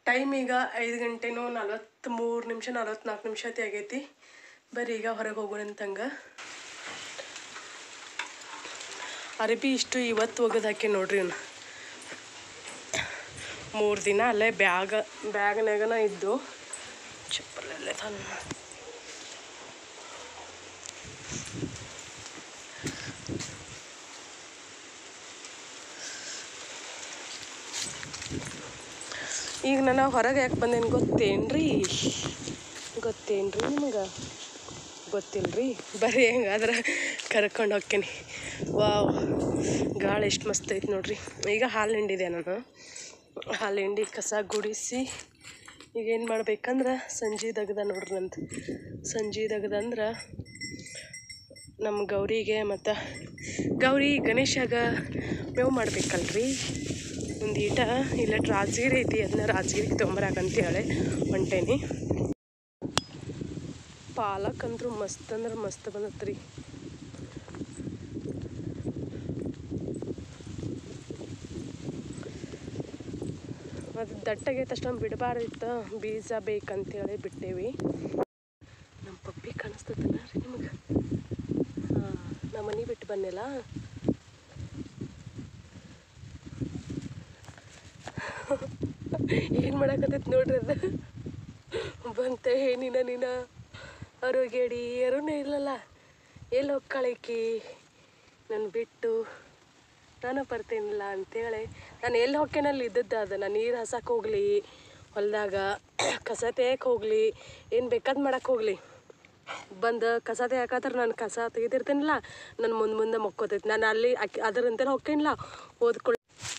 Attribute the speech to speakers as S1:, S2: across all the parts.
S1: Time ಈಗ ಐದು ಗಂಟೆನೂ ನಲ್ವತ್ತ್ಮೂರು ನಿಮಿಷ ನಲ್ವತ್ನಾಲ್ಕು ನಿಮಿಷ ಐತಿ ಆಗೈತಿ ಬರ್ರಿ ಈಗ ಹೊರಗೆ ಹೋಗೋಣ ಅಂತಂಗ ಅರಬಿ ಇಷ್ಟು ಇವತ್ತು ಒಗದು ಹಾಕಿ ನೋಡ್ರಿ ಇವ್ನು ಮೂರು ದಿನ ಅಲ್ಲೇ ಬ್ಯಾಗ ಬ್ಯಾಗ್ನಾಗನ ಇದ್ದು ಚಪ್ಪಲಲ್ಲೇ ತಾನು ಈಗ ನಾನು ಹೊರಗೆ ಯಾಕೆ ಬಂದೇನು ಗೊತ್ತೇನ್ರಿ ಗೊತ್ತೇನ್ರಿ ನಿಮಗೆ ಗೊತ್ತಿಲ್ರಿ ಬರ್ರಿ ಹೆಂಗಾದ್ರೆ ಕರ್ಕೊಂಡು ಹೋಗ್ತೀನಿ ವಾವ್ ಗಾಳಿ ಎಷ್ಟು ಮಸ್ತ್ ಐತಿ ನೋಡ್ರಿ ಈಗ ಹಾಲು ಹಿಂಡಿದೆ ನಾನು ಹಾಲು ಹಿಂಡಿ ಕಸ ಗುಡಿಸಿ ಈಗ ಏನು ಮಾಡ್ಬೇಕಂದ್ರೆ ಸಂಜೆ ದಗದ ನೋಡ್ರಿ ನಂದು ಸಂಜೆ ದಗದಂದ್ರೆ ನಮ್ಮ ಗೌರಿಗೆ ಮತ್ತು ಗೌರಿ ಗಣೇಶಾಗ ಮೇವು ಮಾಡ್ಬೇಕಲ್ರಿ ಒಂದು ಈಟ ಇಲ್ಲ ರಾಜಗಿರಿ ಐತಿ ಅದನ್ನ ರಾಜಗಿರಿಗೆ ತೊಗೊಂಬರಾಕಂತೇಳಿ ಹೊಂಟೇನಿ ಪಾಲಕ್ ಅಂದ್ರೂ ಮಸ್ತ್ ಅಂದ್ರೆ ಮಸ್ತ್ ಬಂದತ್ರಿ ಅದು ದಟ್ಟಾಗೈತೆ ಅಷ್ಟೊಂದು ಬಿಡಬಾರ್ದಿತ್ತು ಬೀಜ ಬೇಕಂತೇಳಿ ಬಿಟ್ಟೇವಿ ನಮ್ಮ ಪಪ್ಪಿ ಕಾಣಿಸ್ತದಲ್ಲ ರೀ ನಿಮಗೆ ಹಾಂ ನಮ್ಮ ಮನೆ ಬಿಟ್ಟು ಬನ್ನಿಲ್ಲ ಏನು ಮಾಡಾಕತ್ತೈತಿ ನೋಡ್ರಿ ಅದು ಬಂತೆ ನೀನ ನೀನ ಅರುಗೇಡಿ ಯಾರೂ ಇಲ್ಲಲ್ಲ ಎಲ್ಲಿ ಹೋಗ್ಕಳಕಿ ನನ್ನ ಬಿಟ್ಟು ನಾನು ಬರ್ತೇನಿಲ್ಲ ಅಂತೇಳಿ ನಾನು ಎಲ್ಲಿ ಹೊಕ್ಕೇನಲ್ಲಿ ಇದ್ದದ್ದು ಅದು ನಾನು ನೀರು ಹಸಕ್ಕೆ ಹೋಗಲಿ ಹೊಲದಾಗ ಕಸ ತೆಗಿಯಕ್ಕೆ ಹೋಗಲಿ ಏನು ಬೇಕಾದ್ ಮಾಡಕ್ಕೆ ಹೋಗಲಿ ಬಂದು ಕಸ ತೆಗಿಯಕತ್ರ ನಾನು ಕಸ ತೆಗಿತಿರ್ತೀನಿಲ್ಲ ನಾನು ಮುಂದೆ ಮುಂದೆ ಮಕ್ಕೋತೈತಿ ನಾನು ಅಲ್ಲಿ ಅಕ್ಕಿ ಅದರಂತೆಲ್ಲ ಹೊಕ್ಕೇನಿಲ್ಲ ಓದ್ಕೊಳ್ಳಿ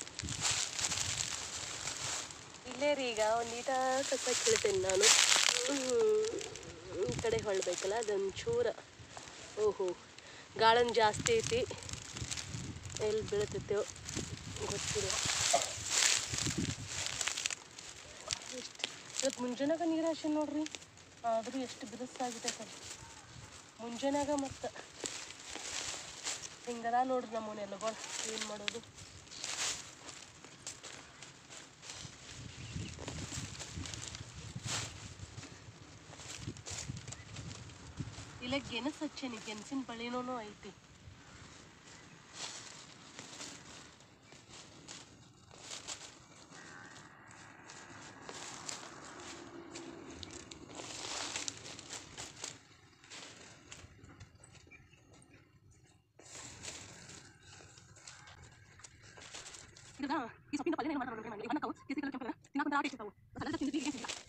S1: ಇಲ್ಲೇ ರೀ ಈಗ ಒಂದು ಈಟ ಕಸ ಕೀಳ್ತೇನೆ ನಾನು ಈ ಕಡೆ ಹೊಳ್ಬೇಕಲ್ಲ ಅದೊಂದು ಚೂರ ಓಹೋ ಗಾಳನ್ ಜಾಸ್ತಿ ಐತಿ ಎಲ್ಲಿ ಬೀಳ್ತೈತೋ ಗೊತ್ತಿಲ್ಲ ಎಷ್ಟು ಇವತ್ತು ಮುಂಜಾನಾಗ ನೀರು ಹಾಸಿ ನೋಡ್ರಿ ಆದರೂ ಎಷ್ಟು ಬಿರುಸಾಗಿದೆ ಕಡೆ ಮುಂಜಾನಾಗ ಮತ್ತು ಹಿಂಗದ ನೋಡ್ರಿ ನಮ್ಮ ನೆಲಗಳು ಏನು ಮಾಡೋದು ಇಲ್ಲ ಗೆಣಸು ಹಚ್ಚೇನಿ ಗೆಣಸಿನ ಬಳಿನೂ ಐತಿ ಈ ಸೊಪ್ಪಿನ ಪಲ್ಯ ಏನು ಮಾಡ್ತಾರೆ ನೋಡಿ ಅನ್ನಕ್ಕವು ಕೇಸರಿ ಕಲರ್ ಕೆಂಪು ತಿನ್ನಕ್ಕೆ ಆಟ ಇರ್ತಾವು ಅದೆಲ್ಲ ತಿಂದಿದ್ದು ಈಗ ಸಿಗಲ್ಲ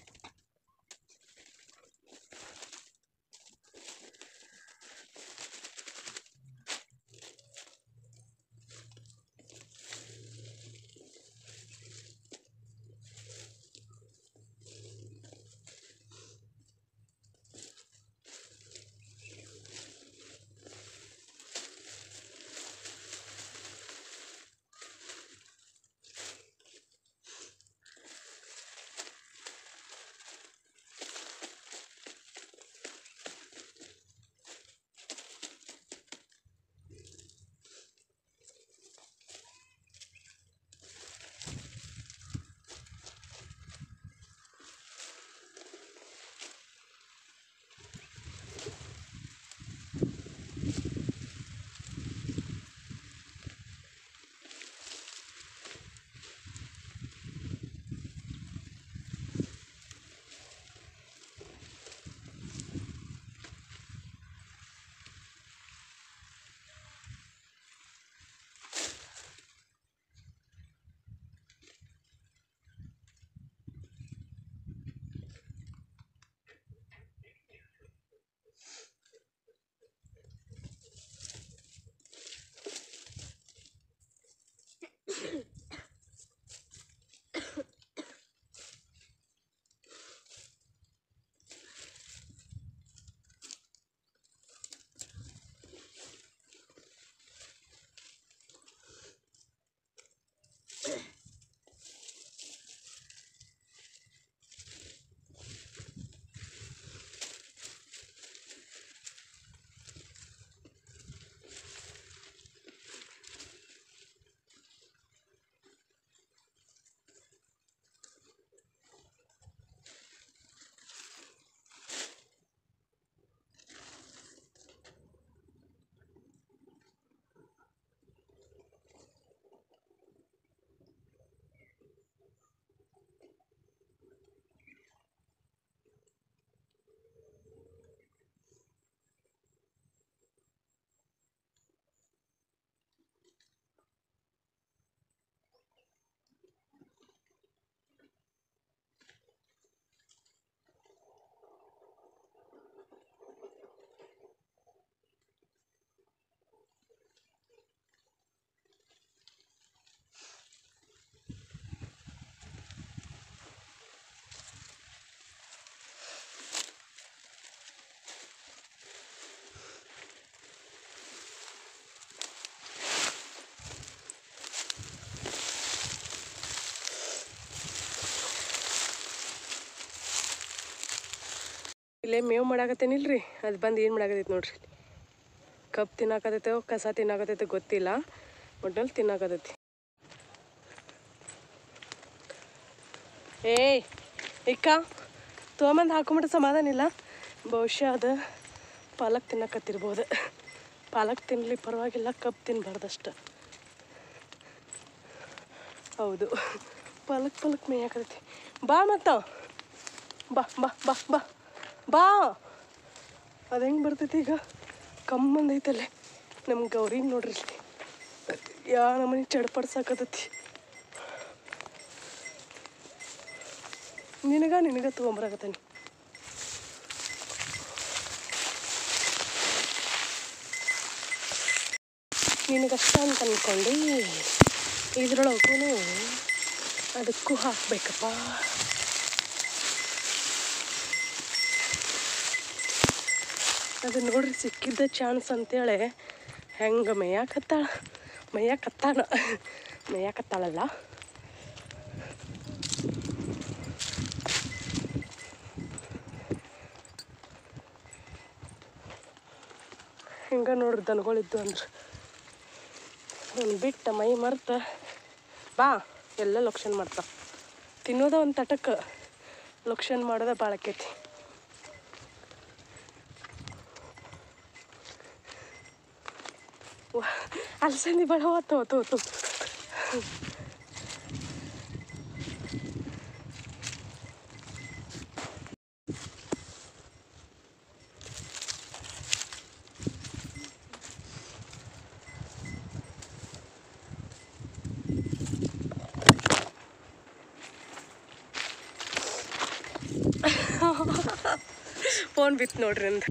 S1: ಇಲ್ಲೇ ಮೇವು ಮಾಡಾಕತ್ತೇನಿಲ್ರಿ ಅದು ಬಂದು ಏನು ಮಾಡಾಕತ್ತೈತೆ ನೋಡ್ರಿ ಕಪ್ ತಿನ್ನಾಕತ್ತೈತೋ ಕಸ ತಿನ್ನಾಕತ್ತೈತೋ ಗೊತ್ತಿಲ್ಲ ಒಟ್ನಲ್ಲಿ ತಿನ್ನಾಕತ್ತೈತಿ ಏಯ್ ಇಕ್ಕ ತೊಗೊಂಬಂದು ಹಾಕೊಂಬಿಟ್ರೆ ಸಮಾಧಾನ ಇಲ್ಲ ಬಹುಶಃ ಅದು ಪಾಲಕ್ ತಿನ್ನಕತ್ತಿರ್ಬೋದು ಪಾಲಕ್ ತಿನ್ನಲಿ ಪರವಾಗಿಲ್ಲ ಕಪ್ ತಿನ್ನಬಾರ್ದಷ್ಟು ಹೌದು ಪಾಲಕ್ ಪಾಲಕ್ ಮೇಯಾಕತ್ತೈತಿ ಬಾ ಮತ್ತ ಬಾ ಬಾ ಬಾ ಬಾ ಬಾ ಅದು ಹೆಂಗೆ ಬರ್ತೈತಿ ಈಗ ಕಮ್ಮಂದೈತಲ್ಲೇ ನಮ್ಮ ಗೌರಿ ನೋಡ್ರಿ ಇಲ್ಲಿ ಯಾ ನಮ್ಮನೆ ಚಡ್ಪಡ್ಸಾಕತ್ತೈತಿ ನಿನಗ ನಿನಗ ತೊಗೊಂಬರಾಕತ್ತಾನೆ ನಿನಗಷ್ಟ ಅಂತ ಅಂದ್ಕೊಂಡು ಇದ್ರೊಳಗೂ ಅದಕ್ಕೂ ಹಾಕ್ಬೇಕಪ್ಪ ಅದು ನೋಡ್ರಿ ಸಿಕ್ಕಿದ್ದ ಚಾನ್ಸ್ ಅಂತೇಳಿ ಹೆಂಗೆ ಮೇಯಾಕತ್ತಾಳ ಮೇಯಾಕತ್ತಾಳ ಮೇಯಾಕತ್ತಾಳಲ್ಲ ಹಿಂಗೆ ನೋಡ್ರಿ ದನಗಳಿದ್ದು ಅಂದ್ರೆ ಅವ್ನು ಬಿಟ್ಟ ಮೈ ಮರ್ತ ಬಾ ಎಲ್ಲ ಲೊಕ್ಷನ್ ಮಾಡ್ತಾವ ತಿನ್ನೋದ ಒಂದು ತಟಕ್ಕೆ ಲೊಕ್ಷನ್ ಮಾಡೋದ ಭಾಳ ಆಕೈತಿ ಅಲ್ಸಂದಿ ಭಾಳ ಹೊತ್ತು ಹೊತ್ತು ಹೊತ್ತು ಫೋನ್ ಬಿತ್ತು ನೋಡ್ರಿ ಅಂದ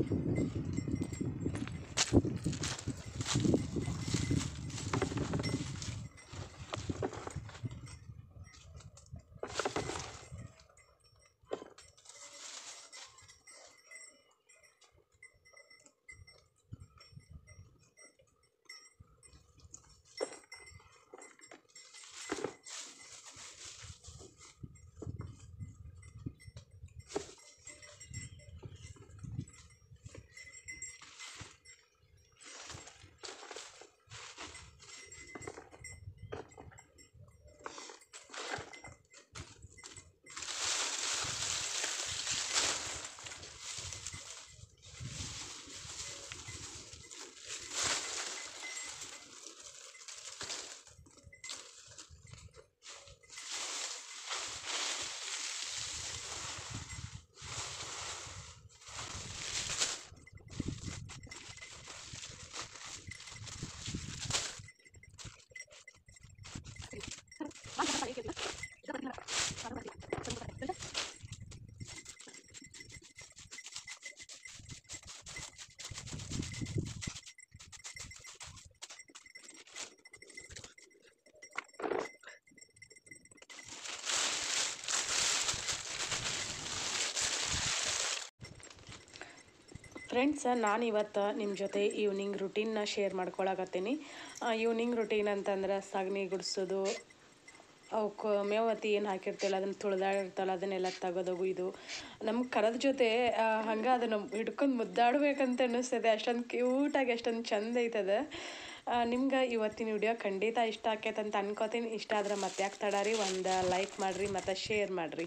S1: ಫ್ರೆಂಡ್ಸ್ ನಾನು ಇವತ್ತು ನಿಮ್ಮ ಜೊತೆ ಈವ್ನಿಂಗ್ ರುಟೀನ್ನ ಶೇರ್ ಮಾಡ್ಕೊಳಕತ್ತೀನಿ ಈವ್ನಿಂಗ್ ರುಟೀನ್ ಅಂತಂದ್ರೆ ಸಗಣಿ ಗುಡಿಸೋದು ಅವಕ್ಕೆ ಮೇವತಿ ಏನು ಹಾಕಿರ್ತಿಲ್ಲ ಅದನ್ನು ತುಳಿದಾಡಿರ್ತಲ್ಲ ಅದನ್ನೆಲ್ಲ ತೆಗೆದೋಗು ಇದು ನಮ್ಮ ಕರದ ಜೊತೆ ಹಂಗೆ ಅದನ್ನು ಹಿಡ್ಕೊಂಡು ಮುದ್ದಾಡ್ಬೇಕಂತ ಅನ್ನಿಸ್ತದೆ ಅಷ್ಟೊಂದು ಕ್ಯೂಟಾಗಿ ಅಷ್ಟೊಂದು ಚಂದ ಐತದ ನಿಮ್ಗೆ ಇವತ್ತಿನ ವಿಡಿಯೋ ಖಂಡಿತ ಇಷ್ಟ ಆಕೈತೆ ಅಂತ ಅನ್ಕೋತೀನಿ ಇಷ್ಟ ಆದ್ರೆ ಮತ್ತೆ ಯಾಕೆ ತಡಾರಿ ಒಂದು ಲೈಕ್ ಮಾಡಿರಿ ಮತ್ತು ಶೇರ್ ಮಾಡಿರಿ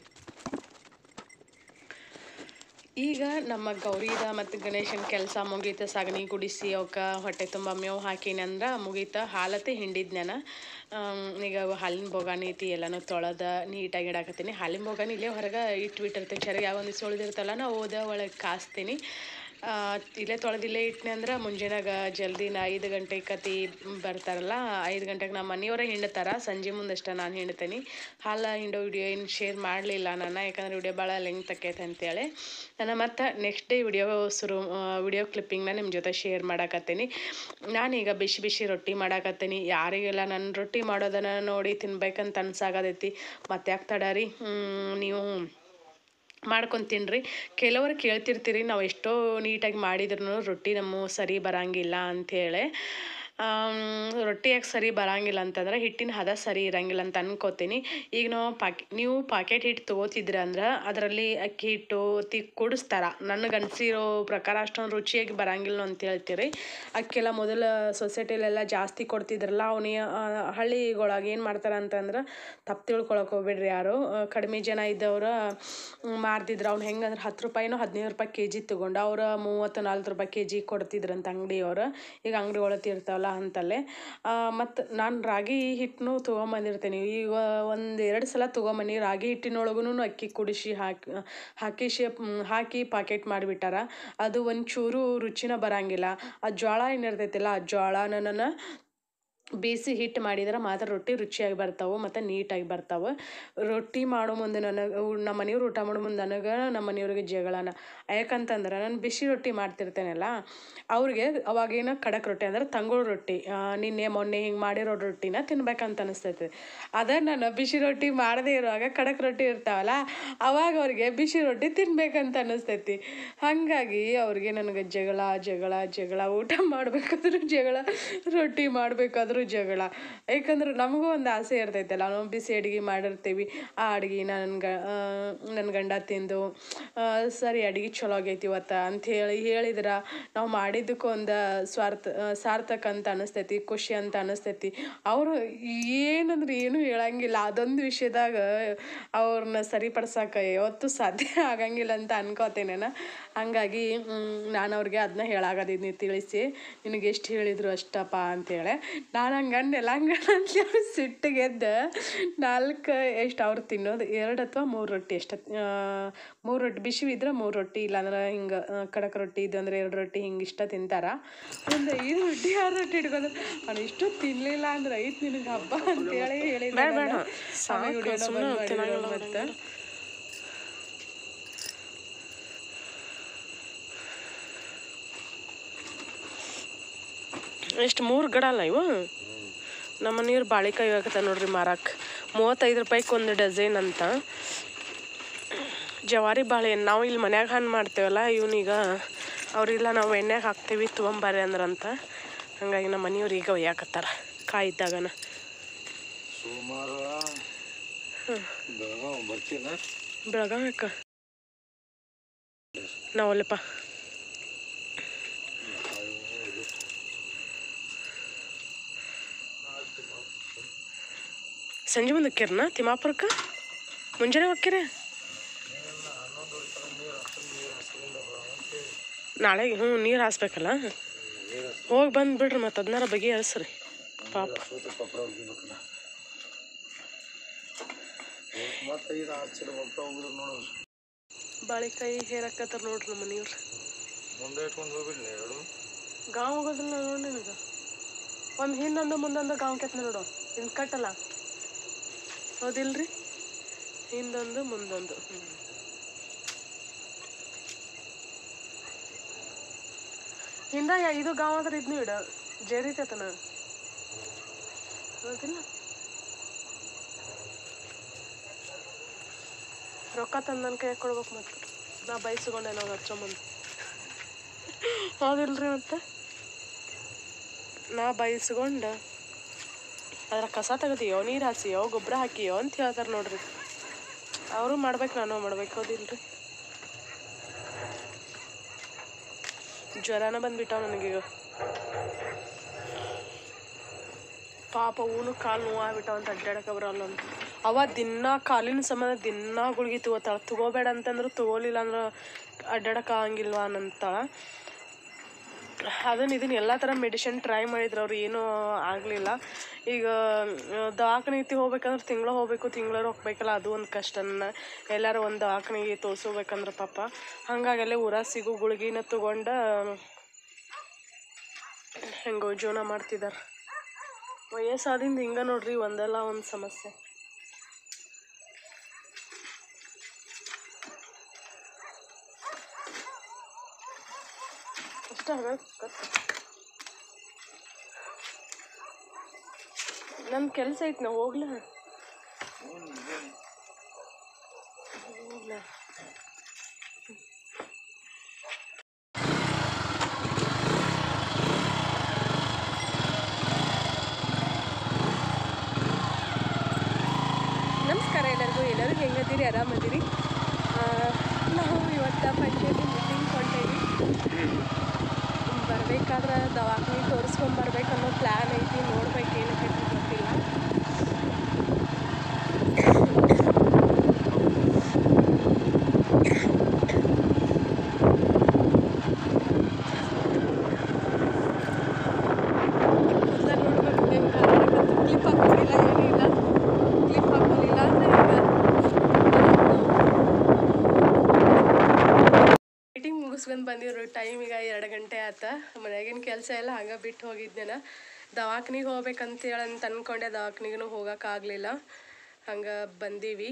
S1: ಈಗ ನಮ್ಮ ಗೌರಿದ ಮತ್ತು ಗಣೇಶನ ಕೆಲಸ ಮುಗೀತು ಸಗಣಿ ಗುಡಿಸಿ ಅವಕ್ಕೆ ಹೊಟ್ಟೆ ತುಂಬ ಮೇವು ಹಾಕಿನಿ ಅಂದ್ರೆ ಮುಗೀತು ಹಾಲತ್ತೆ ಹಿಂಡಿದ್ನ್ಯಾನ ಈಗ ಅವು ಹಾಲಿನ ಬೋಗಾಣಿ ಐತಿ ಎಲ್ಲನೂ ತೊಳೆದ ನೀಟಾಗಿ ಇಡಾಕತ್ತೀನಿ ಹಾಲಿನ ಬೋಗಾಣಿ ಇಲ್ಲೇ ಹೊರಗೆ ಇಟ್ಬಿಟ್ಟಿರ್ತೀನಿ ಚರಿಗೆ ಯಾವ ಒಂದು ಉಳಿದಿರ್ತಲ್ಲ ನಾವು ಓದ ಒಳಗೆ ಕಾಸ್ತೀನಿ ಆ, ಇಲ್ಲೇ ತೊಳೆದು ಇಲ್ಲೇ ಇಟ್ನೆ ಅಂದ್ರೆ ಮುಂಜಾನಾಗ ಜಲ್ದಿನ ಐದು ಗಂಟೆ ಕತಿ ಬರ್ತಾರಲ್ಲ ಐದು ಗಂಟೆಗೆ ನಮ್ಮ ಮನೆಯವರೇ ಹಿಂಡ್ತಾರ ಸಂಜೆ ಮುಂದಷ್ಟ ನಾನು ಹಿಂಡ್ತೀನಿ ಹಾಲು ಹಿಂಡೋ ವಿಡಿಯೋ ಏನು ಶೇರ್ ಮಾಡಲಿಲ್ಲ ನಾನು ಯಾಕಂದ್ರೆ ವಿಡಿಯೋ ಭಾಳ ಲೆಂತ್ ಆಕೈತೆ ಅಂತೇಳಿ ನಾನು ಮತ್ತು ನೆಕ್ಸ್ಟ್ ಡೇ ವಿಡಿಯೋ ಶುರು ವಿಡಿಯೋ ಕ್ಲಿಪ್ಪಿಂಗ್ನ ನಿಮ್ಮ ಜೊತೆ ಶೇರ್ ಮಾಡಾಕತ್ತೀನಿ ನಾನೀಗ ಬಿಸಿ ಬಿಸಿ ರೊಟ್ಟಿ ಮಾಡಾಕತ್ತೀನಿ ಯಾರಿಗೆಲ್ಲ ನನ್ನ ರೊಟ್ಟಿ ಮಾಡೋದನ್ನು ನೋಡಿ ತಿನ್ಬೇಕಂತ ಅನ್ಸಾಗತೈತಿ ಮತ್ತೆ ಯಾಕೆ ತಡಾರಿ ಹ್ಮ್, ನೀವು ಮಾಡ್ಕೊಂಡು ತಿನ್ನಿರಿ ಕೆಲವರು ಕೇಳ್ತಿರ್ತೀರಿ ನಾವು ಎಷ್ಟೋ ನೀಟಾಗಿ ಮಾಡಿದ್ರು ರೊಟ್ಟಿ ನಮ್ಮ ಸರಿ ಬರಂಗಿಲ್ಲ ಅಂಥೇಳಿ ರೊಟ್ಟಿ ಯಾಕೆ ಸರಿ ಬರಂಗಿಲ್ಲ ಅಂತಂದ್ರೆ ಹಿಟ್ಟಿನ ಹದ ಸರಿ ಇರಂಗಿಲ್ಲ ಅಂತ ಅನ್ಕೋತೀನಿ ಈಗ ನಾವು ಪಾಕಿ ನೀವು ಪಾಕೆಟ್ ಹಿಟ್ಟು ತೊಗೋತಿದ್ರ ಅಂದ್ರೆ ಅದರಲ್ಲಿ ಅಕ್ಕಿ ಹಿಟ್ಟು ತಿ ಕುಡಿಸ್ತಾರ ನನಗೆ ಅನ್ಸಿರೋ ಪ್ರಕಾರ ಅಷ್ಟೊಂದು ರುಚಿಯಾಗಿ ಬರಂಗಿಲ್ಲ ಅಂತ ಹೇಳ್ತೀರಿ ಅಕ್ಕೆಲ್ಲ ಮೊದಲ ಸೊಸೈಟಿಲೆಲ್ಲ ಜಾಸ್ತಿ ಕೊಡ್ತಿದ್ರಲ್ಲ ಅವನಿಗೆ ಹಳ್ಳಿಗೊಳಗೆ ಏನು ಮಾಡ್ತಾರೆ ಅಂತಂದ್ರೆ ತಪ್ಪು ತಿಳ್ಕೊಳಕ್ಕೆ ಹೋಗ್ಬೇಡ್ರಿ ಯಾರು ಆ, ಕಡಿಮೆ ಜನ ಇದ್ದವ್ರು ಮಾರ್ತಿದ್ರು ಅವ್ನು ಹೆಂಗಂದ್ರೆ ಹತ್ತು ರೂಪಾಯಿನೋ ಹದಿನೈದು ರೂಪಾಯಿ ಕೆ ಜಿ ತೊಗೊಂಡು ಅವ್ರು ಮೂವತ್ತು ನಲ್ವತ್ತು ರೂಪಾಯಿ ಕೆ ಜಿ ಕೊಡ್ತಿದ್ರಂತ ಅಂಗಡಿಯವ್ರು ಈಗ ಅಂಗಡಿ ಒಳಗೆ ಇರ್ತಾವಲ್ಲ ಅಂತಲ್ಲೇ ಮತ್ತು ನಾನು ರಾಗಿ ಹಿಟ್ಟನ್ನು ತೊಗೊಂಬಂದಿರ್ತೀನಿ ಈಗ ಒಂದು ಎರಡು ಸಲ ತೊಗೊಂಬನ್ನಿ ರಾಗಿ ಹಿಟ್ಟಿನೊಳಗೂ ಅಕ್ಕಿ ಕುಡಿಸಿ ಹಾಕಿ ಹಾಕಿ ಶೇಪ್ ಹಾಕಿ ಪಾಕೆಟ್ ಮಾಡಿಬಿಟ್ಟಾರ ಅದು ಒಂಚೂರು ರುಚಿನ ಬರಂಗಿಲ್ಲ ಆ ಜೋಳ ಏನಿರ್ತೈತಿಲ್ಲ ಆ ಜೋಳನ ನಾನು ಬೇಯಿಸಿ ಹಿಟ್ಟು ಮಾಡಿದ್ರೆ ಮಾತ್ರ ರೊಟ್ಟಿ ರುಚಿಯಾಗಿ ಬರ್ತಾವೆ ಮತ್ತು ನೀಟಾಗಿ ಬರ್ತಾವೆ ರೊಟ್ಟಿ ಮಾಡೋ ಮುಂದೆ ನನಗೆ ನಮ್ಮ ಮನೆಯವ್ರು ಊಟ ಮಾಡೋ ಮುಂದೆ ನನಗೆ ನಮ್ಮ ಮನೆಯವ್ರಿಗೆ ಜಗಳನ ಯಾಕಂತಂದ್ರೆ ನಾನು ಬಿಸಿ ರೊಟ್ಟಿ ಮಾಡ್ತಿರ್ತೇನಲ್ಲ ಅವ್ರಿಗೆ ಅವಾಗೇನೋ ಖಡಕ್ ರೊಟ್ಟಿ ಅಂದ್ರೆ ತಂಗುಳು ರೊಟ್ಟಿ ಆ, ನಿನ್ನೆ ಮೊನ್ನೆ ಹಿಂಗೆ ಮಾಡಿರೋ ರೊಟ್ಟಿನ ತಿನ್ಬೇಕಂತ ಅನಿಸ್ತೈತೆ ಅದೇ ನಾನು ಬಿಸಿ ರೊಟ್ಟಿ ಮಾಡದೇ ಇರುವಾಗ ಖಡಕ್ ರೊಟ್ಟಿ ಇರ್ತಾವಲ್ಲ ಅವಾಗ ಅವ್ರಿಗೆ ಬಿಸಿ ರೊಟ್ಟಿ ತಿನ್ಬೇಕಂತ ಅನಿಸ್ತೈತಿ ಹಾಗಾಗಿ ಅವ್ರಿಗೆ ನನಗೆ ಜಗಳ ಜಗಳ ಜಗಳ ಊಟ ಮಾಡಬೇಕಾದ್ರೂ ಜಗಳ ರೊಟ್ಟಿ ಮಾಡಬೇಕಾದ್ರೂ ಜಗಳ ಯಾಕಂದ್ರೆ ನಮಗೂ ಒಂದು ಆಸೆ ಇರ್ತೈತಲ್ಲ ನಾವು ಬಿಸಿ ಅಡುಗೆ ಮಾಡಿರ್ತೀವಿ ಆ ಅಡುಗೆ ನನ್ನ ಗ ನನ್ನ ಗಂಡ ತಿಂದು ಆ, ಸರಿ ಅಡುಗೆ ಚಲೋ ಆಗೈತಿ ಇವತ್ತು ಅಂಥೇಳಿ ಹೇಳಿದ್ರೆ ನಾವು ಮಾಡಿದ್ದಕ್ಕೂ ಒಂದು ಸ್ವಾರ್ಥ ಆ, ಸಾರ್ಥಕ ಅಂತ ಅನಿಸ್ತೈತಿ ಖುಷಿ ಅಂತ ಅನಿಸ್ತೈತಿ ಅವರು ಏನಂದ್ರೆ ಏನೂ ಹೇಳಂಗಿಲ್ಲ ಅದೊಂದು ವಿಷಯದಾಗ ಅವ್ರನ್ನ ಸರಿಪಡ್ಸಕ್ಕೆ ಯಾವತ್ತೂ ಸಾಧ್ಯ ಆಗಂಗಿಲ್ಲ ಅಂತ ಅನ್ಕೋತೇನೆ ನಾನು ಹಂಗಾಗಿ ನಾನು ಅವ್ರಿಗೆ ಅದನ್ನ ಹೇಳಾಗದಿದ್ನಿ ತಿಳಿಸಿ ನಿನಗೆ ಎಷ್ಟು ಹೇಳಿದ್ರು ಅಷ್ಟಪ್ಪ ಅಂತೇಳಿ ನಾನು ಹಂಗನ್ನೆಲ್ಲ ಹಂಗಲ್ಲ ಅಂತೇಳಿ ಸಿಟ್ಟಿಗೆದ್ದು ನಾಲ್ಕು ಎಷ್ಟು ಅವ್ರು ತಿನ್ನೋದು ಎರಡು ಅಥವಾ ಮೂರು ರೊಟ್ಟಿ ಎಷ್ಟು ಮೂರು ರೊಟ್ಟಿ ಬಿಸಿ ಇದ್ರೆ ಮೂರು ರೊಟ್ಟಿ ಇಲ್ಲಾಂದ್ರೆ ಹಿಂಗೆ ಕಡಕ್ ರೊಟ್ಟಿ ಇದು ಅಂದ್ರೆ ಎರಡು ರೊಟ್ಟಿ ಹಿಂಗೆ ಇಷ್ಟ ತಿಂತಾರ ಒಂದು ಐದು ರೊಟ್ಟಿ ಆರು ರೊಟ್ಟಿ ಇಟ್ಕೊಂಡು ಅವ್ನು ಇಷ್ಟು ತಿನ್ನಲಿಲ್ಲ ಅಂದ್ರೆ ಐತ್ ನಿನಗೆ ಹಬ್ಬ ಅಂತೇಳಿ ಹೇಳಿದ್ದೆ ನಾನು. ಆಮೇಲೆ ವಿಡಿಯೋನ ಬಂದ್ ಮಾಡಿದ್ರು ಮತ್ತೆ ಎಷ್ಟು ಮೂರು ಗಡಲ್ಲ ಇವು ನಮ್ಮ ನೀರು ಬಾಳಿಕಾಯಿ ಆಗತ್ತ ನೋಡ್ರಿ ಮಾರಕ್ಕೆ ಮೂವತ್ತೈದು ರೂಪಾಯಿಗೆ ಒಂದು ಡಜನ್ ಅಂತ ಜವಾರಿ ಬಾಳೆ ನಾವು ಇಲ್ಲಿ ಮನ್ಯಾಗ ಹಣ್ಣು ಮಾಡ್ತೇವಲ್ಲ ಇವನೀಗ ಅವ್ರಿಲ್ಲ ನಾವು ಎಣ್ಣೆಗೆ ಹಾಕ್ತೀವಿ ತೊಗೊಂಬರ್ರಿ ಅಂದ್ರಂತ ಹಂಗಾಗಿ ನಮ್ಮ ಮನೆಯವ್ರು ಈಗ ಒಯ್ಯಾಕತ್ತಾರ ಕಾಯಿ ಇದ್ದಾಗನ
S2: ಸೋಮವಾರ ಬೆಳಗಾವ್ ಬರ್ತೀನ
S1: ಬೆಳಗಾವಿ ಅಕ್ಕ ನಾವಲ್ಲಪ್ಪ ಸಂಜೆ ಮುಂದೆ ಹೋಕ್ಕಿರನ ತಿಮ್ಮಾಪುರಕ್ಕೆ ಮುಂಜಾನೆ ಹೋಕ್ಕಿರ ನಾಳೆ ಹ್ಞೂ ನೀರು ಹಾಸ್ಬೇಕಲ್ಲ ಹೋಗಿ ಬಂದು ಬಿಡ್ರಿ ಮತ್ತು ಅದನ್ನಾರ ಬಗೆಹರಿಸ್ರಿ ಪಾಪ
S2: ಸೋತ ಪಪ್ರ ಹೋಗ್ಬೇಕಲ್ಲ ಮತ್ತೆ ಐದು ಆರು ಚೀಲ ಪಪ್ರ ಹೋಗಿದ್ರು ನೋಡು
S1: ಬಾಳಿಕಾಯಿ ಹೇರಕ್ಕತ್ತಾರ ನೋಡ್ರಿ ನಮ್ಮ ಮನೆಯವ್ರು
S2: ಮುಂದೆ ಇಟ್ಕೊಂಡು ಹೋಗ್ಬಿಡ್ಲಿ ಎರಡು
S1: ಗಾಂವ್ ಹೋಗೋದಿಲ್ಲ ನೋಡಿ ನಿನಗೆ ಒಂದು ಹಿಂದೊಂದು ಮುಂದೊಂದು ಗಾಂವ್ ಕೆತ್ತನೆ ನೋಡು ಇನ್ನು ಕಟ್ಟಲ್ಲ ಹೌದಿಲ್ರಿ ಹಿಂದೊಂದು ಮುಂದೊಂದು ಹ್ಞೂ ಹಿಂದ ಯಾ- ಇದು ಗಾಂವ್ ಆದ್ರೆ ಇದನ್ನು ಇಡ ಜೇರಿತತನ ಹೌದಿಲ್ಲ ರೊಕ್ಕ ತಂದು ನನ್ನ ಕೈಯಾಗ ಕೊಡ್ಬೇಕು ಮತ್ತೆ ನಾ ಬಯಸ್ಕೊಂಡೆ ನಾವು ಹಚ್ಚೊಂಬಂದು ಹೌದಿಲ್ರಿ ಮತ್ತೆ ನಾ ಬಯಸ್ಕೊಂಡು ಅದ್ರ ಕಸ ತೆಗ್ದಿಯೋ ನೀರು ಹಾಸಿಯೋ ಗೊಬ್ಬರ ಹಾಕಿಯೋ ಅಂತ ಹೇಳ್ತಾರೆ ನೋಡ್ರಿ ಅವರು ಮಾಡ್ಬೇಕು ನಾನು ಮಾಡ್ಬೇಕು ಹೌದಿಲ್ರಿ ಜ್ವರನ ಬಂದ್ಬಿಟ್ಟಾವ ನನಗೀಗ ಪಾಪ ಅವನು ಕಾಲು ನೋವು ಆಗ್ಬಿಟ್ಟಾವ ಅಂತ ಅಡ್ಡಾಡಕ್ಕೆ ಬರಲ್ಲ ಅಂತ ಅವ ದಿನ ಕಾಲಿನ ಸಂಬಂಧ ದಿನ ಗುಳಿಗೆ ತಗೋತಾಳ ತಗೋಬೇಡ ಅಂತಂದ್ರೆ ತಗೋಲಿಲ್ಲ ಅಂದ್ರೆ ಅಡ್ಡಾಡಕ್ಕೆ ಆಗಂಗಿಲ್ವಾ ಅನ್ನಂತಾಳ ಅದನ್ನ ಇದನ್ನ ಎಲ್ಲ ಥರ ಮೆಡಿಸಿನ್ ಟ್ರೈ ಮಾಡಿದ್ರು ಅವ್ರು ಏನೂ ಆಗಲಿಲ್ಲ ಈಗ ದವಾಖಾನೆಗೆ ಹೋಗ್ಬೇಕಂದ್ರೆ ತಿಂಗಳ ಹೋಗ್ಬೇಕು ತಿಂಗಳ ಹೋಗ್ಬೇಕಲ್ಲ ಅದು ಒಂದು ಕಷ್ಟನ ಎಲ್ಲರೂ ಒಂದು ದವಾಖಾನೆಗೆ ತೋರಿಸ್ಬೇಕಂದ್ರೆ ಪಾಪ ಹಾಗಾಗಿ ಅಲ್ಲೇ ಊರಾಗ ಸಿಗೋ ಗುಳಿಗಿನ ತೊಗೊಂಡು ಹೆಂಗೋ ಜೀವನ ಮಾಡ್ತಿದ್ದಾರೆ ವಯಸ್ಸಾದಿಂದ ಹಿಂಗೆ ನೋಡ್ರಿ ಒಂದಲ್ಲ ಒಂದು ಸಮಸ್ಯೆ ಅಷ್ಟ ನನ್ನ ಕೆಲಸ ಐತಿ ನಾ ಹೋಗ್ಲಾ ಹೋಗ್ಲಾ ಹೋಗ್ಬೇಕಾದ್ರೆ ದವಾಖಾನೆ ತೋರಿಸ್ಕೊಂಬರ್ಬೇಕು ಅನ್ನೋ ಪ್ಲ್ಯಾನ್ ಐತಿ ನೋಡ್ಬೇಕು ಏನಕ್ಕೆ ಗೊತ್ತಿಲ್ಲ ಕೂದ್ಲ ನೋಡ್ಬೇಕು ಹೆಂಗ್ ಕಾಣಕತ್ತೈತಿ. ಕ್ಲಿಪ್ ಹಾಕೊಂಡಿಲ್ಲ ಏನೂ ಇಲ್ಲ ಕ್ಲಿಪ್ ಹಾಕೊಂಡಿಲ್ಲ ಅಂದ್ರೆ ಮೀಟಿಂಗ್ ಮುಗಿಸ್ಕೊಂಡು ಬಂದಿದ್ರು ಟೈಮ್ ಈಗ ಎರಡು ಗಂಟೆ ಆತ ಮನ್ಯಾಗಿನ ಕೆಲಸ ಎಲ್ಲ ಹಂಗೆ ಬಿಟ್ಟು ಹೋಗಿದ್ದೆ ದವಾಖಾನಿಗೆ ಹೋಗ್ಬೇಕಂತೇಳಿ ಅಂತ ಅಂದ್ಕೊಂಡೆ ದವಾಖಾನಿಗೂ ಹೋಗೋಕ್ಕಾಗಲಿಲ್ಲ ಹಂಗೆ ಬಂದೀವಿ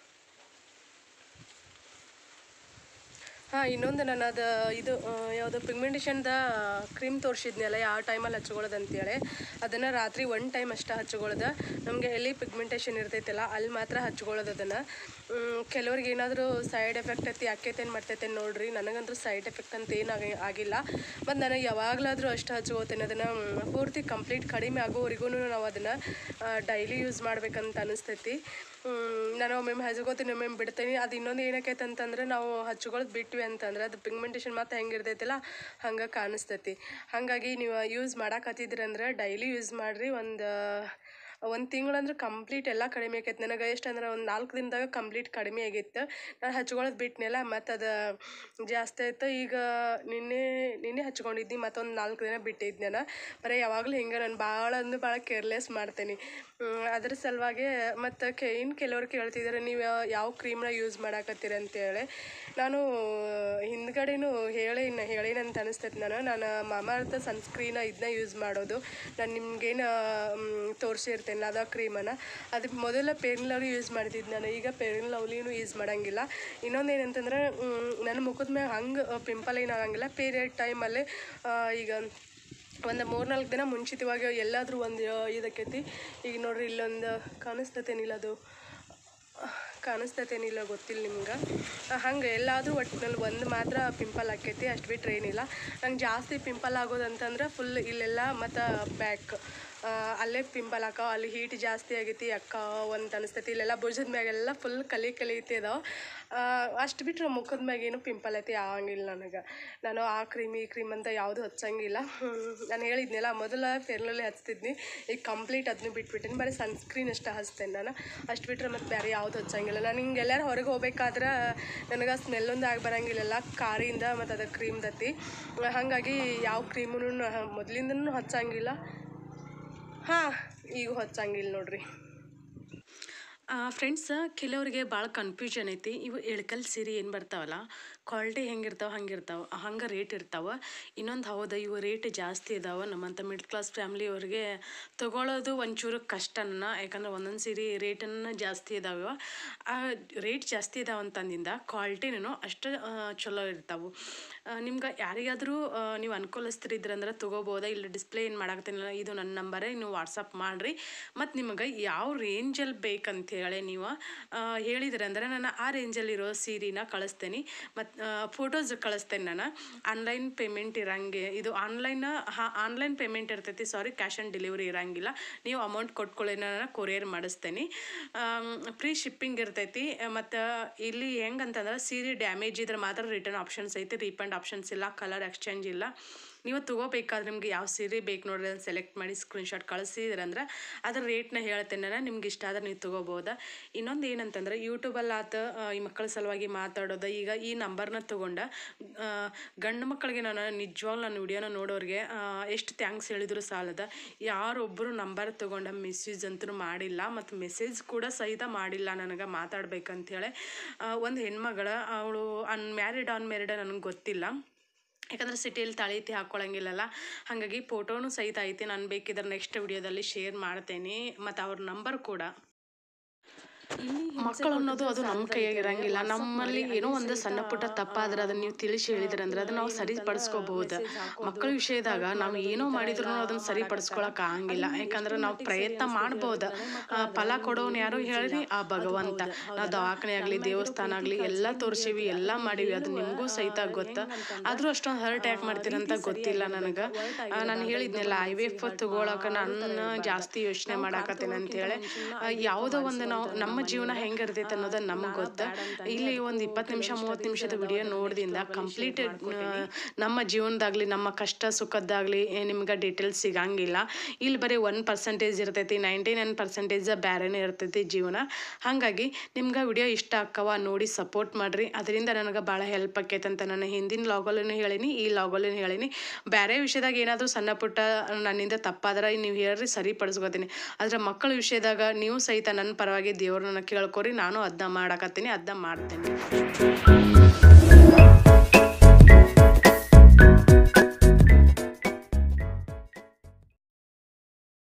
S1: ಹಾಂ ಇನ್ನೊಂದು ನಾನು ಅದು ಇದು ಆ, ಯಾವುದು ಪಿಗ್ಮೆಂಟೇಷನ್ದ ಕ್ರೀಮ್ ತೋರಿಸಿದ್ನಲ್ಲ ಯಾವ ಟೈಮಲ್ಲಿ ಹಚ್ಕೊಳ್ಳೋದು ಅಂತೇಳಿ ಅದನ್ನು ರಾತ್ರಿ ಒನ್ ಟೈಮ್ ಅಷ್ಟೇ ಹಚ್ಕೊಳ್ಳೋದು ನಮಗೆ ಎಲ್ಲಿ ಪಿಗ್ಮೆಂಟೇಷನ್ ಇರ್ತೈತಲ್ಲ ಅಲ್ಲಿ ಮಾತ್ರ ಹಚ್ಕೊಳ್ಳೋದು ಅದನ್ನು ಕೆಲವ್ರಿಗೆ ಏನಾದರೂ ಸೈಡ್ ಎಫೆಕ್ಟ್ ಐತಿ ಆಕೈತೇನು ಮಾಡ್ತೈತೆ ನೋಡ್ರಿ ನನಗಂತೂ ಸೈಡ್ ಎಫೆಕ್ಟ್ ಅಂತ ಏನು ಆಗಿ ಆಗಿಲ್ಲ ಮತ್ತು ನನಗೆ ಯಾವಾಗಲಾದರೂ ಅಷ್ಟು ಹಚ್ಕೋತೇನೆ ಅದನ್ನು ಪೂರ್ತಿ ಕಂಪ್ಲೀಟ್ ಕಡಿಮೆ ಆಗೋವರೆಗೂ ನಾವು ಅದನ್ನು ಡೈಲಿ ಯೂಸ್ ಮಾಡ್ಬೇಕಂತ ಅನಿಸ್ತೈತಿ ಹ್ಮ್, ನಾನು ಒಮ್ಮೊಮ್ಮೆ ಹಚ್ಕೋತೀನಿ ಒಮ್ಮೊಮ್ಮೆ ಬಿಡ್ತೀನಿ ಅದು ಇನ್ನೊಂದು ಏನಕ್ಕೈತೆ ಅಂತಂದ್ರೆ ನಾವು ಹಚ್ಕೊಳ್ಳೋದು ಬಿಟ್ವಿ ಅಂತಂದ್ರೆ ಅದು ಪಿಗ್ಮೆಂಟೇಷನ್ ಮತ್ತೆ ಹೆಂಗಿರ್ತೈತಿಲ್ಲ ಹಂಗೆ ಕಾಣಿಸ್ತೈತಿ ಹಾಗಾಗಿ ನೀವು ಯೂಸ್ ಮಾಡಾಕತ್ತಿದ್ರಂದ್ರೆ ಡೈಲಿ ಯೂಸ್ ಮಾಡಿರಿ ಒಂದು ಒಂದು ತಿಂಗಳಂದ್ರೆ ಕಂಪ್ಲೀಟ್ ಎಲ್ಲ ಕಡಿಮೆ ಆಕೈತೆ ನನಗೆ ಎಷ್ಟು ಅಂದ್ರೆ ಒಂದು ನಾಲ್ಕು ದಿನದಾಗ ಕಂಪ್ಲೀಟ್ ಕಡಿಮೆ ಆಗಿತ್ತು ನಾನು ಹಚ್ಕೊಳ್ಳೋದು ಬಿಟ್ನೆಲ್ಲ ಮತ್ತು ಅದು ಜಾಸ್ತಿ ಆಯ್ತು ಈಗ ನಿನ್ನೆ ನಿನ್ನೆ ಹಚ್ಕೊಂಡಿದ್ನಿ ಮತ್ತೊಂದು ನಾಲ್ಕು ದಿನ ಬಿಟ್ಟಿದ್ದೆ ನಾನು ಬರೀ ಯಾವಾಗಲೂ ಹಿಂಗೆ ನಾನು ಭಾಳ ಅಂದ್ರೆ ಭಾಳ ಕೇರ್ಲೆಸ್ ಮಾಡ್ತೀನಿ ಹ್ಮ್, ಅದ್ರ ಸಲುವಾಗಿ ಮತ್ತು ಕೆ ಇನ್ನು ಕೆಲವ್ರು ಕೇಳ್ತಿದ್ದಾರೆ ನೀವು ಯಾವ- ಯಾವ ಕ್ರೀಮ್ನ ಯೂಸ್ ಮಾಡಾಕತ್ತೀರ ಅಂತೇಳಿ ನಾನು ಹಿಂದ್ಗಡೆನೂ ಹೇಳಿ ಹೇಳಿನಂತ ಅನಿಸ್ತೈತೆ ನಾನು ನಾನು ಮಾಮಾರ್ಥ ಸನ್ಸ್ಕ್ರೀನ ಇದನ್ನ ಯೂಸ್ ಮಾಡೋದು ನಾನು ನಿಮ್ಗೇನು ತೋರಿಸಿರ್ತೇನೆ ಅದ ಕ್ರೀಮನ್ನು ಅದಕ್ಕೆ ಮೊದಲ ಪೇರಿನ್ ಲವ್ಲಿ ಯೂಸ್ ಮಾಡ್ತಿದ್ದೆ ನಾನು ಈಗ ಪೇರಿನ್ ಲವ್ಲಿನೂ ಯೂಸ್ ಮಾಡಂಗಿಲ್ಲ ಇನ್ನೊಂದು ಏನಂತಂದ್ರೆ ಮ್, ನನ್ನ ಮುಖದ ಮೇಲೆ ಹಂಗೆ ಪಿಂಪಲ್ ಏನು ಆಗಂಗಿಲ್ಲ ಪೀರಿಯಡ್ ಟೈಮಲ್ಲಿ ಈಗ ಒಂದು ಮೂರ್ನಾಲ್ಕು ದಿನ ಮುಂಚಿತವಾಗಿ ಎಲ್ಲಾದರೂ ಒಂದು ಇದಕ್ಕೈತಿ ಈಗ ನೋಡ್ರಿ ಇಲ್ಲೊಂದು ಕಾಣಿಸ್ತತೇನಿಲ್ಲ ಅದು ಕಾಣಿಸ್ತತೇನಿಲ್ಲ ಗೊತ್ತಿಲ್ಲ ನಿಮ್ಗೆ ಹಂಗೆ ಎಲ್ಲಾದರೂ ಒಟ್ಟಿನಲ್ಲಿ ಒಂದು ಮಾತ್ರ ಪಿಂಪಲ್ ಆಕೈತಿ ಅಷ್ಟು ಬಿಟ್ರೆ ಏನಿಲ್ಲ ನಂಗೆ ಜಾಸ್ತಿ ಪಿಂಪಲ್ ಆಗೋದಂತಂದ್ರೆ ಫುಲ್ ಇಲ್ಲೆಲ್ಲ ಮತ್ತು ಬ್ಯಾಕ್ ಅಲ್ಲೇ ಪಿಂಪಲ್ ಹಾಕೋ ಅಲ್ಲಿ ಹೀಟ್ ಜಾಸ್ತಿ ಆಗೈತಿ ಅಕ್ಕ ಅಂತ ಅನಿಸ್ತೈತಿ ಇಲ್ಲೆಲ್ಲ ಭುಜದ ಮ್ಯಾಗೆಲ್ಲ ಫುಲ್ ಕಲಿ ಕಲಿ ಐತಿ ಅದಾವ ಅಷ್ಟು ಬಿಟ್ರೆ ಮುಖದ ಮ್ಯಾಗ ಏನು ಪಿಂಪಲ್ ಐತಿ ಆಗಂಗಿಲ್ಲ ನನಗೆ ನಾನು ಆ ಕ್ರೀಮ್ ಈ ಕ್ರೀಮ್ ಅಂತ ಯಾವುದು ಹಚ್ಚಂಗಿಲ್ಲ ನಾನು ಹೇಳಿದ್ನಲ್ಲ ಮೊದಲ ಫೇರ್ನಲ್ಲಿ ಹಚ್ತಿದ್ನಿ ಈಗ ಕಂಪ್ಲೀಟ್ ಅದನ್ನ ಬಿಟ್ಬಿಟ್ಟಿನಿ ಬರೀ ಸನ್ಸ್ಕ್ರೀನ್ ಅಷ್ಟೇ ಹಚ್ತೇನೆ ನಾನು ಅಷ್ಟು ಬಿಟ್ರೆ ಮತ್ತು ಬೇರೆ ಯಾವುದು ಹಚ್ಚಂಗಿಲ್ಲ ನಾನು ಹಿಂಗೆ ಎಲ್ಲರೂ ಹೊರಗೆ ಹೋಗ್ಬೇಕಾದ್ರೆ ನನಗೆ ಸ್ಮೆಲ್ ಒಂದು ಆಗಿ ಬರಂಗಿಲ್ಲ ಕಾರಿಂದ ಮತ್ತು ಅದು ಕ್ರೀಮ್ ದತ್ತಿ ಹಾಗಾಗಿ ಯಾವ ಕ್ರೀಮೂ ಮೊದಲಿಂದನೂ ಹಚ್ಚಂಗಿಲ್ಲ ಹಾಂ ಈಗ ಹಚ್ಚಂಗಿಲ್ಲ ನೋಡ್ರಿ ಫ್ರೆಂಡ್ಸ್ ಕೆಲವರಿಗೆ ಭಾಳ ಕನ್ಫ್ಯೂಷನ್ ಐತಿ ಇವು ಇಳ್ಕಲ್ ಸೀರೆ ಏನು ಬರ್ತಾವಲ್ಲ ಕ್ವಾಲಿಟಿ ಹೆಂಗಿರ್ತಾವೆ ಹಂಗಿರ್ತಾವೆ ಹಂಗೆ ರೇಟ್ ಇರ್ತಾವೆ ಇನ್ನೊಂದು ಹೌದು ಇವು ರೇಟ್ ಜಾಸ್ತಿ ಇದಾವೆ ನಮ್ಮಂಥ ಮಿಡ್ಲ್ ಕ್ಲಾಸ್ ಫ್ಯಾಮ್ಲಿಯವ್ರಿಗೆ ತೊಗೊಳೋದು ಒಂಚೂರು ಕಷ್ಟನ ಯಾಕಂದ್ರೆ ಒಂದೊಂದು ಸೀರೆ ರೇಟನ್ನು ಜಾಸ್ತಿ ಇದಾವೆ ಆ ರೇಟ್ ಜಾಸ್ತಿ ಇದಾವೆ ಅಂತಂದಿಂದ ಕ್ವಾಲಿಟಿನೂ ಅಷ್ಟು ಆ, ಚಲೋ ಇರ್ತಾವೆ ನಿಮ್ಗೆ ಯಾರಿಗಾದರೂ ನೀವು ಅನುಕೂಲಸ್ಥರಿದ್ರಂದ್ರೆ ತೊಗೋಬೋದಾ ಇಲ್ಲಿ ಡಿಸ್ಪ್ಲೇ ಏನು ಮಾಡಾಕತ್ತೀನಲ್ಲ ಇದು ನನ್ನ ನಂಬರೇ ನೀವು ವಾಟ್ಸಪ್ ಮಾಡಿರಿ ಮತ್ತು ನಿಮಗೆ ಯಾವ ರೇಂಜಲ್ಲಿ ಬೇಕಂತೇಳಿ ನೀವು ಆ, ಹೇಳಿದ್ರಿ ಅಂದರೆ ನಾನು ಆ ರೇಂಜಲ್ಲಿರೋ ಸೀರೆನ ಕಳಿಸ್ತೇನೆ ಮತ್ತು ಫೋಟೋಸ್ ಕಳಿಸ್ತೇನೆ ನಾನು ಆನ್ಲೈನ್ ಪೇಮೆಂಟ್ ಇರಂಗೆ ಇದು ಆನ್ಲೈನ್ ಹಾಂ ಆನ್ಲೈನ್ ಪೇಮೆಂಟ್ ಇರ್ತೈತಿ ಸಾರಿ ಕ್ಯಾಶ್ ಆನ್ ಡೆಲಿವರಿ ಇರಂಗಿಲ್ಲ ನೀವು ಅಮೌಂಟ್ ಕೊಟ್ಕೊಳ್ಳಿ ನಾನು ಕೊರಿಯರ್ ಮಾಡಿಸ್ತೇನೆ ಫ್ರೀ ಶಿಪ್ಪಿಂಗ್ ಇರ್ತೈತಿ ಮತ್ತು ಇಲ್ಲಿ ಹೆಂಗಂತಂದ್ರೆ ಸೀರೆ ಡ್ಯಾಮೇಜ್ ಇದ್ರೆ ಮಾತ್ರ ರಿಟರ್ನ್ ಆಪ್ಷನ್ಸ್ ಐತಿ ರೀಫಂಡ್ ಆಪ್ಷನ್ಸ್ ಇಲ್ಲ ಕಲರ್ ಎಕ್ಸ್ಚೇಂಜ್ ಇಲ್ಲ ನೀವು ತೊಗೋಬೇಕಾದ್ರೆ ನಿಮ್ಗೆ ಯಾವ ಸೀರೆ ಬೇಕು ನೋಡ್ರಿ ಅದನ್ನು ಸೆಲೆಕ್ಟ್ ಮಾಡಿ ಸ್ಕ್ರೀನ್ಶಾಟ್ ಕಳಿಸಿದ್ರಂದ್ರೆ ಅದ್ರ ರೇಟ್ನ ಹೇಳ್ತೇನೆ ನಾನು ನಿಮ್ಗೆ ಇಷ್ಟ ಆದ್ರೆ ನೀವು ತೊಗೋಬೋದ ಇನ್ನೊಂದು ಏನಂತಂದ್ರೆ ಯೂಟ್ಯೂಬಲ್ಲಿ ಆತ ಆ, ಈ ಮಕ್ಕಳ ಸಲುವಾಗಿ ಮಾತಾಡೋದು ಈಗ ಈ ನಂಬರ್ನ ತೊಗೊಂಡ ಆ, ಗಂಡು ಮಕ್ಕಳಿಗೆ ನಾನು ನಿಜವಾಗ್ಲೂ ನನ್ನ ವಿಡಿಯೋನ ನೋಡೋರಿಗೆ ಆ, ಎಷ್ಟು ಥ್ಯಾಂಕ್ಸ್ ಹೇಳಿದ್ರು ಸಾಲದ ಯಾರೊಬ್ಬರು ನಂಬರ್ ತೊಗೊಂಡ ಮೆಸೇಜ್ ಅಂತೂ ಮಾಡಿಲ್ಲ ಮತ್ತು ಮೆಸೇಜ್ ಕೂಡ ಸಹಿತ ಮಾಡಿಲ್ಲ ನನಗೆ ಮಾತಾಡ್ಬೇಕಂತೇಳಿ ಒಂದು ಹೆಣ್ಮಗಳ ಅವಳು ಅನ್ಮ್ಯಾರಿಡ್ ಅನ್ಮ್ಯಾರಿಡ್ ನನಗೆ ಗೊತ್ತಿಲ್ಲ ಯಾಕಂದ್ರೆ ಸಿಟಿಯಲ್ಲಿ ತಾಳಿ ಐತಿ ಹಾಕ್ಕೊಳಂಗಿಲ್ಲಲ್ಲ ಹಾಗಾಗಿ ಫೋಟೋನು ಸಹಿತ ಐತಿ ನಾನು ಬೇಕಿದ್ರೆ ನೆಕ್ಸ್ಟ್ ವಿಡಿಯೋದಲ್ಲಿ ಶೇರ್ ಮಾಡ್ತೇನೆ ಮತ್ತು ಅವ್ರ ನಂಬರ್ ಕೂಡ ಮಕ್ಕಳು ಅನ್ನೋದು ಅದು ನಮ್ಮ ಕೈಯಾಗ ಇರಂಗಿಲ್ಲ ನಮ್ಮಲ್ಲಿ ಏನೋ ಒಂದು ಸಣ್ಣ ಪುಟ್ಟ ತಪ್ಪಾದ್ರೆ ಅದನ್ನ ನೀವು ತಿಳಿಸಿ ಹೇಳಿದ್ರಿ ಅಂದ್ರೆ ಅದನ್ನ ನಾವು ಸರಿಪಡಿಸ್ಕೋಬಹುದು ಮಕ್ಕಳ ವಿಷಯದಾಗ ನಾವು ಏನೋ ಮಾಡಿದ್ರು ಅದನ್ನ ಸರಿಪಡಿಸ್ಕೊಳಕ್ ಆಗಂಗಿಲ್ಲ ಯಾಕಂದ್ರೆ ನಾವು ಪ್ರಯತ್ನ ಮಾಡ್ಬೋದು ಆ, ಫಲ ಕೊಡೋನ್ ಯಾರು ಹೇಳ್ರಿ ಆ ಭಗವಂತ ನಾವು ದವಾಖಾನೆ ಆಗಲಿ ದೇವಸ್ಥಾನ ಆಗಲಿ ಎಲ್ಲ ತೋರಿಸಿವಿ ಎಲ್ಲ ಮಾಡಿವಿ ಅದು ನಿಮಗೂ ಸಹಿತ ಗೊತ್ತ ಆದ್ರೂ ಅಷ್ಟೊಂದು ಹರ್ಟ್ ಯಾಕೆ ಮಾಡ್ತೀರಂತ ಗೊತ್ತಿಲ್ಲ ನನಗೆ ನಾನು ಹೇಳಿದ್ನಲ್ಲ ಐ ವಿ ಎಫ್ ತಗೊಳಕ ನಾನು ಜಾಸ್ತಿ ಯೋಚನೆ ಮಾಡಾಕತ್ತೇನೆ ಅಂತೇಳಿ ಆ, ಯಾವುದೋ ಒಂದು ನಾವು ನಮ್ಮ ನಮ್ಮ ಜೀವನ ಹೆಂಗಿರ್ತೈತೆ ಅನ್ನೋದನ್ನ ನಮಗೆ ಗೊತ್ತ ಇಲ್ಲಿ ಒಂದು ಇಪ್ಪತ್ತು ನಿಮಿಷ ಮೂವತ್ತು ನಿಮಿಷದ ವಿಡಿಯೋ ನೋಡ್ದಿಂದ ಕಂಪ್ಲೀಟ್ ನಮ್ಮ ಜೀವನದಾಗ್ಲಿ ನಮ್ಮ ಕಷ್ಟ ಸುಖದ್ದಾಗಲಿ ನಿಮ್ಗೆ ಡೀಟೇಲ್ಸ್ ಸಿಗಂಗಿಲ್ಲ ಇಲ್ಲಿ ಬರೀ ಒನ್ ಪರ್ಸೆಂಟೇಜ್ ಇರ್ತೈತಿ ನೈಂಟಿ ನೈನ್ ಪರ್ಸೆಂಟೇಜ್ ಬೇರೆನೇ ಇರ್ತೈತಿ ಜೀವನ ಹಾಗಾಗಿ ನಿಮ್ಗೆ ವಿಡಿಯೋ ಇಷ್ಟ ಆಕ್ಕವ ನೋಡಿ ಸಪೋರ್ಟ್ ಮಾಡಿರಿ ಅದರಿಂದ ನನಗೆ ಭಾಳ ಹೆಲ್ಪ್ ಆಕೈತೆ ಅಂತ ನಾನು ಹಿಂದಿನ ಲಾಗಲ್ಲೂ ಹೇಳೀನಿ ಈ ಲಾಗಲ್ಲೂ ಹೇಳೀನಿ ಬೇರೆ ವಿಷಯದಾಗ ಏನಾದರೂ ಸಣ್ಣ ಪುಟ್ಟ ನನ್ನಿಂದ ತಪ್ಪಾದ್ರೆ ನೀವು ಹೇಳ್ರಿ ಸರಿಪಡಿಸ್ಕೋತೀನಿ ಆದರೆ ಮಕ್ಕಳ ವಿಷಯದಾಗ ನೀವು ಸಹಿತ ನನ್ನ ಪರವಾಗಿ ದೇವ್ರನ್ನ ಕೇಳ್ಕೊರಿ ನಾನು ಅದನ್ನ ಮಾಡಕತ್ತೀನಿ ಅದನ್ನ ಮಾಡ್ತೇನೆ